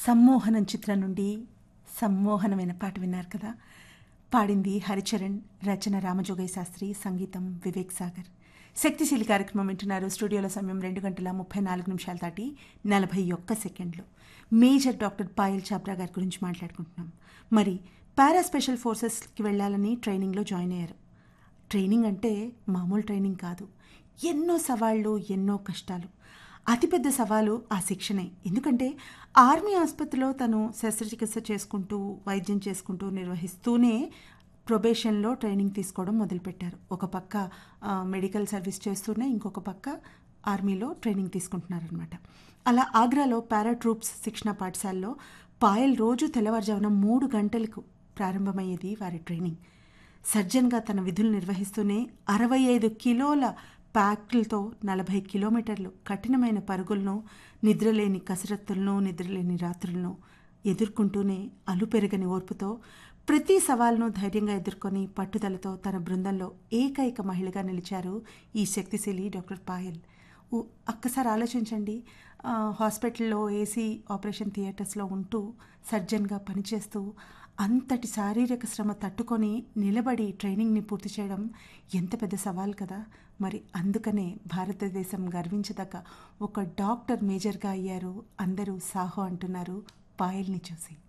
సమ్మోహనం చిత్రం నుండి సమ్మోహనమైన పాట విన్నారు కదా పాడింది హరిచరణ్ రచన రామజోగయ్య శాస్త్రి సంగీతం వివేక్ సాగర్ శక్తిశీలి కార్యక్రమం వింటున్నారు స్టూడియోలో సమయం రెండు గంటల ముప్పై నాలుగు నిమిషాలు దాటి నలభై ఒక్క సెకండ్లు మేజర్ డాక్టర్ పాయల్ చాబ్రా గారి గురించి మాట్లాడుకుంటున్నాం మరి పారా స్పెషల్ ఫోర్సెస్కి వెళ్ళాలని ట్రైనింగ్లో జాయిన్ అయ్యారు ట్రైనింగ్ అంటే మామూలు ట్రైనింగ్ కాదు ఎన్నో సవాళ్ళు ఎన్నో కష్టాలు అతిపెద్ద సవాలు ఆ శిక్షణే ఎందుకంటే ఆర్మీ ఆసుపత్రిలో తను శస్త్రచికిత్స చేసుకుంటూ వైద్యం చేసుకుంటూ నిర్వహిస్తూనే ప్రొబేషన్లో ట్రైనింగ్ తీసుకోవడం మొదలుపెట్టారు ఒక పక్క ఆ, మెడికల్ సర్వీస్ చేస్తూనే ఇంకొక పక్క ఆర్మీలో ట్రైనింగ్ తీసుకుంటున్నారనమాట అలా ఆగ్రాలో పారాట్రూప్స్ శిక్షణ పాఠశాలలో పాయల్ రోజు తెల్లవారుజామున మూడు గంటలకు ప్రారంభమయ్యేది వారి ట్రైనింగ్ సర్జన్గా తన విధులు నిర్వహిస్తూనే అరవై ఐదు కిలోల ప్యాక్లతో నలభై కిలోమీటర్లు కఠినమైన పరుగులను నిద్రలేని కసరత్తులను నిద్రలేని రాత్రులను ఎదుర్కొంటూనే అలుపెరగని ఓర్పుతో ప్రతి సవాల్ను ధైర్యంగా ఎదుర్కొని పట్టుదలతో తన బృందంలో ఏకైక మహిళగా నిలిచారు ఈ శక్తిశీలి డాక్టర్ పాయల్ ఊ- ఒక్కసారి ఆలోచించండి ఆ, హాస్పిటల్లో ఏసీ ఆపరేషన్ థియేటర్స్లో ఉంటూ సర్జన్గా పనిచేస్తూ అంతటి శారీరక శ్రమ తట్టుకొని నిలబడి ట్రైనింగ్ని పూర్తి చేయడం ఎంత పెద్ద సవాల్ కదా మరి అందుకనే భారతదేశం గర్వించదగ్గ ఒక డాక్టర్ మేజర్గా అయ్యారు అందరూ సాహో అంటున్నారు పాయల్ని చూసి